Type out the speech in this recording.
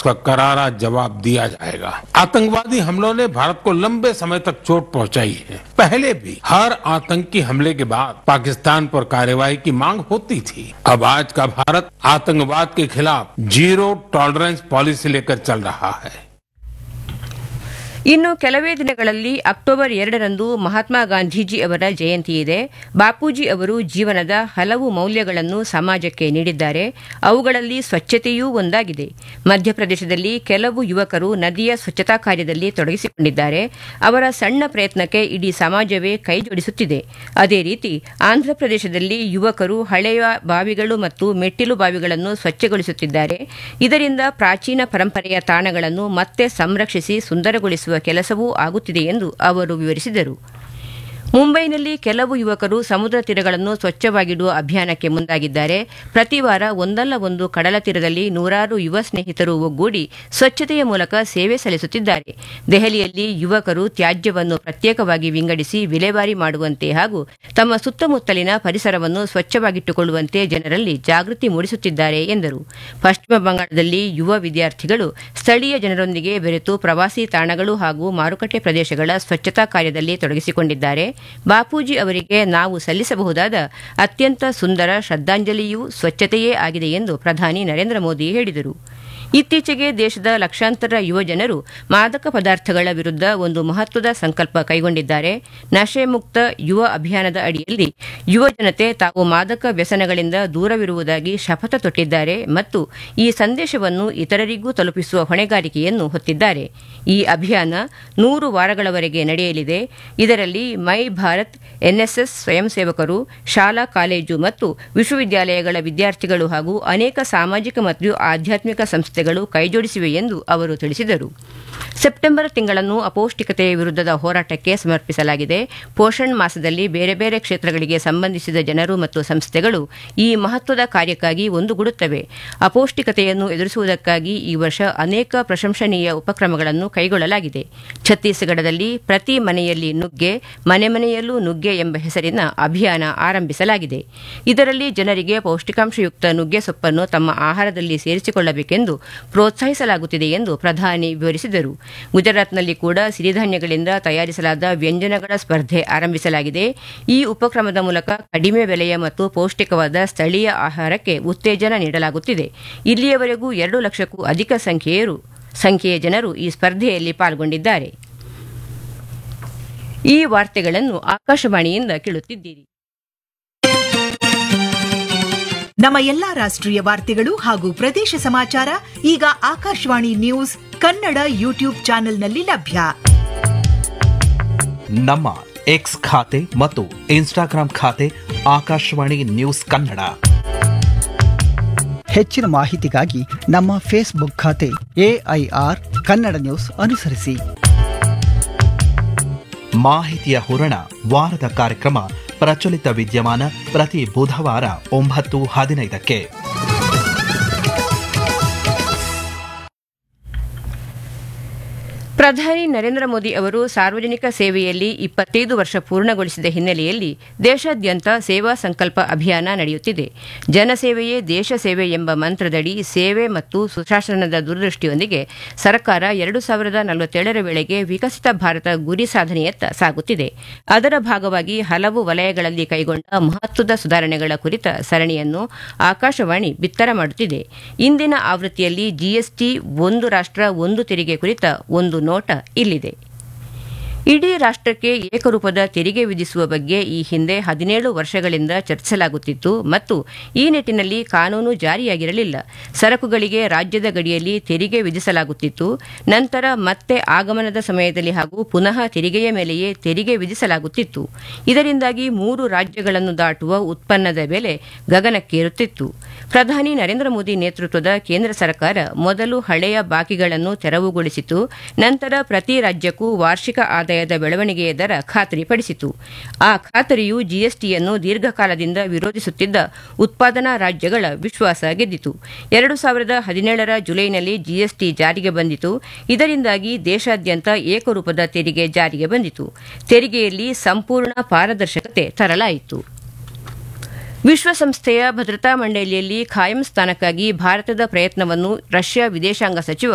उसका करारा जवाब दिया जाएगा आतंकवादी हमलों ने भारत को लंबे समय तक चोट पहुंचाई है पहले भी हर आतंकी हमले के बाद पाकिस्तान पर कार्रवाई की मांग होती थी अब आज का भारत आतंकवाद के खिलाफ जीरो टॉलरेंस पॉलिसी लेकर चल रहा है ಇನ್ನು ಕೆಲವೇ ದಿನಗಳಲ್ಲಿ ಅಕ್ಟೋಬರ್ ಎರಡರಂದು ಮಹಾತ್ಮ ಗಾಂಧೀಜಿ ಅವರ ಜಯಂತಿ ಇದೆ ಬಾಪೂಜಿ ಅವರು ಜೀವನದ ಹಲವು ಮೌಲ್ಯಗಳನ್ನು ಸಮಾಜಕ್ಕೆ ನೀಡಿದ್ದಾರೆ ಅವುಗಳಲ್ಲಿ ಸ್ವಚ್ಛತೆಯೂ ಒಂದಾಗಿದೆ ಮಧ್ಯಪ್ರದೇಶದಲ್ಲಿ ಕೆಲವು ಯುವಕರು ನದಿಯ ಸ್ವಚ್ಛತಾ ಕಾರ್ಯದಲ್ಲಿ ತೊಡಗಿಸಿಕೊಂಡಿದ್ದಾರೆ ಅವರ ಸಣ್ಣ ಪ್ರಯತ್ನಕ್ಕೆ ಇಡೀ ಸಮಾಜವೇ ಕೈಜೋಡಿಸುತ್ತಿದೆ ಅದೇ ರೀತಿ ಆಂಧ್ರಪ್ರದೇಶದಲ್ಲಿ ಯುವಕರು ಹಳೆಯ ಬಾವಿಗಳು ಮತ್ತು ಮೆಟ್ಟಿಲು ಬಾವಿಗಳನ್ನು ಸ್ವಚ್ಛಗೊಳಿಸುತ್ತಿದ್ದಾರೆ ಇದರಿಂದ ಪ್ರಾಚೀನ ಪರಂಪರೆಯ ತಾಣಗಳನ್ನು ಮತ್ತೆ ಸಂರಕ್ಷಿಸಿ ಸುಂದರಗೊಳಿಸುವ ಕೆಲಸವೂ ಆಗುತ್ತಿದೆ ಎಂದು ಅವರು ವಿವರಿಸಿದರು ಮುಂಬೈನಲ್ಲಿ ಕೆಲವು ಯುವಕರು ಸಮುದ್ರ ತೀರಗಳನ್ನು ಸ್ವಚ್ಛವಾಗಿಡುವ ಅಭಿಯಾನಕ್ಕೆ ಮುಂದಾಗಿದ್ದಾರೆ ಪ್ರತಿ ವಾರ ಒಂದಲ್ಲ ಒಂದು ಕಡಲ ತೀರದಲ್ಲಿ ನೂರಾರು ಯುವ ಸ್ನೇಹಿತರು ಒಗ್ಗೂಡಿ ಸ್ವಚ್ಛತೆಯ ಮೂಲಕ ಸೇವೆ ಸಲ್ಲಿಸುತ್ತಿದ್ದಾರೆ ದೆಹಲಿಯಲ್ಲಿ ಯುವಕರು ತ್ಯಾಜ್ಯವನ್ನು ಪ್ರತ್ಯೇಕವಾಗಿ ವಿಂಗಡಿಸಿ ವಿಲೇವಾರಿ ಮಾಡುವಂತೆ ಹಾಗೂ ತಮ್ಮ ಸುತ್ತಮುತ್ತಲಿನ ಪರಿಸರವನ್ನು ಸ್ವಚ್ಛವಾಗಿಟ್ಟುಕೊಳ್ಳುವಂತೆ ಜನರಲ್ಲಿ ಜಾಗೃತಿ ಮೂಡಿಸುತ್ತಿದ್ದಾರೆ ಎಂದರು ಪಶ್ಚಿಮ ಬಂಗಾಳದಲ್ಲಿ ಯುವ ವಿದ್ಯಾರ್ಥಿಗಳು ಸ್ಥಳೀಯ ಜನರೊಂದಿಗೆ ಬೆರೆತು ಪ್ರವಾಸಿ ತಾಣಗಳು ಹಾಗೂ ಮಾರುಕಟ್ಟೆ ಪ್ರದೇಶಗಳ ಸ್ವಚ್ಛತಾ ಕಾರ್ಯದಲ್ಲಿ ತೊಡಗಿಸಿಕೊಂಡಿದ್ದಾರೆ ಬಾಪೂಜಿ ಅವರಿಗೆ ನಾವು ಸಲ್ಲಿಸಬಹುದಾದ ಅತ್ಯಂತ ಸುಂದರ ಶ್ರದ್ಧಾಂಜಲಿಯೂ ಸ್ವಚ್ಛತೆಯೇ ಆಗಿದೆ ಎಂದು ಪ್ರಧಾನಿ ನರೇಂದ್ರ ಮೋದಿ ಹೇಳಿದರು ಇತ್ತೀಚೆಗೆ ದೇಶದ ಲಕ್ಷಾಂತರ ಯುವ ಜನರು ಮಾದಕ ಪದಾರ್ಥಗಳ ವಿರುದ್ಧ ಒಂದು ಮಹತ್ವದ ಸಂಕಲ್ಪ ಕೈಗೊಂಡಿದ್ದಾರೆ ನಶೆ ಮುಕ್ತ ಯುವ ಅಭಿಯಾನದ ಅಡಿಯಲ್ಲಿ ಯುವ ಜನತೆ ತಾವು ಮಾದಕ ವ್ಯಸನಗಳಿಂದ ದೂರವಿರುವುದಾಗಿ ಶಪಥ ತೊಟ್ಟಿದ್ದಾರೆ ಮತ್ತು ಈ ಸಂದೇಶವನ್ನು ಇತರರಿಗೂ ತಲುಪಿಸುವ ಹೊಣೆಗಾರಿಕೆಯನ್ನು ಹೊತ್ತಿದ್ದಾರೆ ಈ ಅಭಿಯಾನ ನೂರು ವಾರಗಳವರೆಗೆ ನಡೆಯಲಿದೆ ಇದರಲ್ಲಿ ಮೈ ಭಾರತ್ ಎನ್ಎಸ್ಎಸ್ ಸ್ವಯಂ ಸೇವಕರು ಶಾಲಾ ಕಾಲೇಜು ಮತ್ತು ವಿಶ್ವವಿದ್ಯಾಲಯಗಳ ವಿದ್ಯಾರ್ಥಿಗಳು ಹಾಗೂ ಅನೇಕ ಸಾಮಾಜಿಕ ಮತ್ತು ಆಧ್ಯಾತ್ಮಿಕ ಸಂಸ್ಥೆಗಳು ಕೈಜೋಡಿಸಿವೆ ಎಂದು ಅವರು ತಿಳಿಸಿದರು ಸೆಪ್ಟೆಂಬರ್ ತಿಂಗಳನ್ನು ಅಪೌಷ್ಟಿಕತೆಯ ವಿರುದ್ಧದ ಹೋರಾಟಕ್ಕೆ ಸಮರ್ಪಿಸಲಾಗಿದೆ ಪೋಷಣ್ ಮಾಸದಲ್ಲಿ ಬೇರೆ ಬೇರೆ ಕ್ಷೇತ್ರಗಳಿಗೆ ಸಂಬಂಧಿಸಿದ ಜನರು ಮತ್ತು ಸಂಸ್ಥೆಗಳು ಈ ಮಹತ್ವದ ಕಾರ್ಯಕ್ಕಾಗಿ ಒಂದುಗೂಡುತ್ತವೆ ಅಪೌಷ್ಟಿಕತೆಯನ್ನು ಎದುರಿಸುವುದಕ್ಕಾಗಿ ಈ ವರ್ಷ ಅನೇಕ ಪ್ರಶಂಸನೀಯ ಉಪಕ್ರಮಗಳನ್ನು ಕೈಗೊಳ್ಳಲಾಗಿದೆ ಛತ್ತೀಸ್ಗಢದಲ್ಲಿ ಪ್ರತಿ ಮನೆಯಲ್ಲಿ ನುಗ್ಗೆ ಮನೆ ಮನೆಯಲ್ಲೂ ನುಗ್ಗೆ ಎಂಬ ಹೆಸರಿನ ಅಭಿಯಾನ ಆರಂಭಿಸಲಾಗಿದೆ ಇದರಲ್ಲಿ ಜನರಿಗೆ ಪೌಷ್ಟಿಕಾಂಶಯುಕ್ತ ನುಗ್ಗೆ ಸೊಪ್ಪನ್ನು ತಮ್ಮ ಆಹಾರದಲ್ಲಿ ಸೇರಿಸಿಕೊಳ್ಳಬೇಕೆಂದು ಪ್ರೋತ್ಸಾಹಿಸಲಾಗುತ್ತಿದೆ ಎಂದು ಪ್ರಧಾನಿ ವಿವರಿಸಿದರು ಗುಜರಾತ್ನಲ್ಲಿ ಕೂಡ ಸಿರಿಧಾನ್ಯಗಳಿಂದ ತಯಾರಿಸಲಾದ ವ್ಯಂಜನಗಳ ಸ್ಪರ್ಧೆ ಆರಂಭಿಸಲಾಗಿದೆ ಈ ಉಪಕ್ರಮದ ಮೂಲಕ ಕಡಿಮೆ ಬೆಲೆಯ ಮತ್ತು ಪೌಷ್ಟಿಕವಾದ ಸ್ಥಳೀಯ ಆಹಾರಕ್ಕೆ ಉತ್ತೇಜನ ನೀಡಲಾಗುತ್ತಿದೆ ಇಲ್ಲಿಯವರೆಗೂ ಎರಡು ಲಕ್ಷಕ್ಕೂ ಅಧಿಕ ಸಂಖ್ಯೆಯರು ಸಂಖ್ಯೆಯ ಜನರು ಈ ಸ್ಪರ್ಧೆಯಲ್ಲಿ ಪಾಲ್ಗೊಂಡಿದ್ದಾರೆ ಈ ವಾರ್ತೆಗಳನ್ನು ಆಕಾಶವಾಣಿಯಿಂದ ಕೇಳುತ್ತಿದ್ದೀರಿ ನಮ್ಮ ಎಲ್ಲಾ ರಾಷ್ಟ್ರೀಯ ವಾರ್ತೆಗಳು ಹಾಗೂ ಪ್ರದೇಶ ಸಮಾಚಾರ ಈಗ ಆಕಾಶವಾಣಿ ನ್ಯೂಸ್ ಕನ್ನಡ ಯೂಟ್ಯೂಬ್ ಚಾನೆಲ್ನಲ್ಲಿ ಲಭ್ಯ ನಮ್ಮ ಎಕ್ಸ್ ಖಾತೆ ಮತ್ತು ಇನ್ಸ್ಟಾಗ್ರಾಂ ಖಾತೆ ಆಕಾಶವಾಣಿ ನ್ಯೂಸ್ ಕನ್ನಡ ಹೆಚ್ಚಿನ ಮಾಹಿತಿಗಾಗಿ ನಮ್ಮ ಫೇಸ್ಬುಕ್ ಖಾತೆ ಎಐಆರ್ ಕನ್ನಡ ನ್ಯೂಸ್ ಅನುಸರಿಸಿ ಮಾಹಿತಿಯ ಹೂರಣ ವಾರದ ಕಾರ್ಯಕ್ರಮ ಪ್ರಚಲಿತ ವಿದ್ಯಮಾನ ಪ್ರತಿ ಬುಧವಾರ ಒಂಬತ್ತು ಹದಿನೈದಕ್ಕೆ ಪ್ರಧಾನಿ ನರೇಂದ್ರ ಮೋದಿ ಅವರು ಸಾರ್ವಜನಿಕ ಸೇವೆಯಲ್ಲಿ ಇಪ್ಪತ್ತೈದು ವರ್ಷ ಪೂರ್ಣಗೊಳಿಸಿದ ಹಿನ್ನೆಲೆಯಲ್ಲಿ ದೇಶಾದ್ಯಂತ ಸೇವಾ ಸಂಕಲ್ಪ ಅಭಿಯಾನ ನಡೆಯುತ್ತಿದೆ ಜನಸೇವೆಯೇ ದೇಶ ಸೇವೆ ಎಂಬ ಮಂತ್ರದಡಿ ಸೇವೆ ಮತ್ತು ಸುಶಾಸನದ ದೂರದೃಷ್ಟಿಯೊಂದಿಗೆ ಸರ್ಕಾರ ಎರಡು ಸಾವಿರದ ನಲವತ್ತೇಳರ ವೇಳೆಗೆ ವಿಕಸಿತ ಭಾರತ ಗುರಿ ಸಾಧನೆಯತ್ತ ಸಾಗುತ್ತಿದೆ ಅದರ ಭಾಗವಾಗಿ ಹಲವು ವಲಯಗಳಲ್ಲಿ ಕೈಗೊಂಡ ಮಹತ್ವದ ಸುಧಾರಣೆಗಳ ಕುರಿತ ಸರಣಿಯನ್ನು ಆಕಾಶವಾಣಿ ಬಿತ್ತರ ಮಾಡುತ್ತಿದೆ ಇಂದಿನ ಆವೃತ್ತಿಯಲ್ಲಿ ಜಿಎಸ್ಟಿ ಒಂದು ರಾಷ್ಟ್ರ ಒಂದು ತೆರಿಗೆ ಕುರಿತ ಒಂದು ನೋಟ ಇಲ್ಲಿದೆ ಇಡೀ ರಾಷ್ಟ್ರಕ್ಕೆ ಏಕರೂಪದ ತೆರಿಗೆ ವಿಧಿಸುವ ಬಗ್ಗೆ ಈ ಹಿಂದೆ ಹದಿನೇಳು ವರ್ಷಗಳಿಂದ ಚರ್ಚಿಸಲಾಗುತ್ತಿತ್ತು ಮತ್ತು ಈ ನಿಟ್ಟಿನಲ್ಲಿ ಕಾನೂನು ಜಾರಿಯಾಗಿರಲಿಲ್ಲ ಸರಕುಗಳಿಗೆ ರಾಜ್ಯದ ಗಡಿಯಲ್ಲಿ ತೆರಿಗೆ ವಿಧಿಸಲಾಗುತ್ತಿತ್ತು ನಂತರ ಮತ್ತೆ ಆಗಮನದ ಸಮಯದಲ್ಲಿ ಹಾಗೂ ಪುನಃ ತೆರಿಗೆಯ ಮೇಲೆಯೇ ತೆರಿಗೆ ವಿಧಿಸಲಾಗುತ್ತಿತ್ತು ಇದರಿಂದಾಗಿ ಮೂರು ರಾಜ್ಯಗಳನ್ನು ದಾಟುವ ಉತ್ಪನ್ನದ ಬೆಲೆ ಗಗನಕ್ಕೇರುತ್ತಿತ್ತು ಪ್ರಧಾನಿ ನರೇಂದ್ರ ಮೋದಿ ನೇತೃತ್ವದ ಕೇಂದ್ರ ಸರ್ಕಾರ ಮೊದಲು ಹಳೆಯ ಬಾಕಿಗಳನ್ನು ತೆರವುಗೊಳಿಸಿತು ನಂತರ ಪ್ರತಿ ರಾಜ್ಯಕ್ಕೂ ವಾರ್ಷಿಕ ಆದಾಯದ ಬೆಳವಣಿಗೆಯ ದರ ಖಾತರಿಪಡಿಸಿತು ಆ ಖಾತರಿಯು ಜಿಎಸ್ಟಿಯನ್ನು ದೀರ್ಘಕಾಲದಿಂದ ವಿರೋಧಿಸುತ್ತಿದ್ದ ಉತ್ಪಾದನಾ ರಾಜ್ಯಗಳ ವಿಶ್ವಾಸ ಗೆದ್ದಿತು ಎರಡು ಸಾವಿರದ ಹದಿನೇಳರ ಜುಲೈನಲ್ಲಿ ಜಿಎಸ್ಟಿ ಜಾರಿಗೆ ಬಂದಿತು ಇದರಿಂದಾಗಿ ದೇಶಾದ್ಯಂತ ಏಕರೂಪದ ತೆರಿಗೆ ಜಾರಿಗೆ ಬಂದಿತು ತೆರಿಗೆಯಲ್ಲಿ ಸಂಪೂರ್ಣ ಪಾರದರ್ಶಕತೆ ತರಲಾಯಿತು ವಿಶ್ವಸಂಸ್ಥೆಯ ಭದ್ರತಾ ಮಂಡಳಿಯಲ್ಲಿ ಖಾಯಂ ಸ್ಥಾನಕ್ಕಾಗಿ ಭಾರತದ ಪ್ರಯತ್ನವನ್ನು ರಷ್ಯಾ ವಿದೇಶಾಂಗ ಸಚಿವ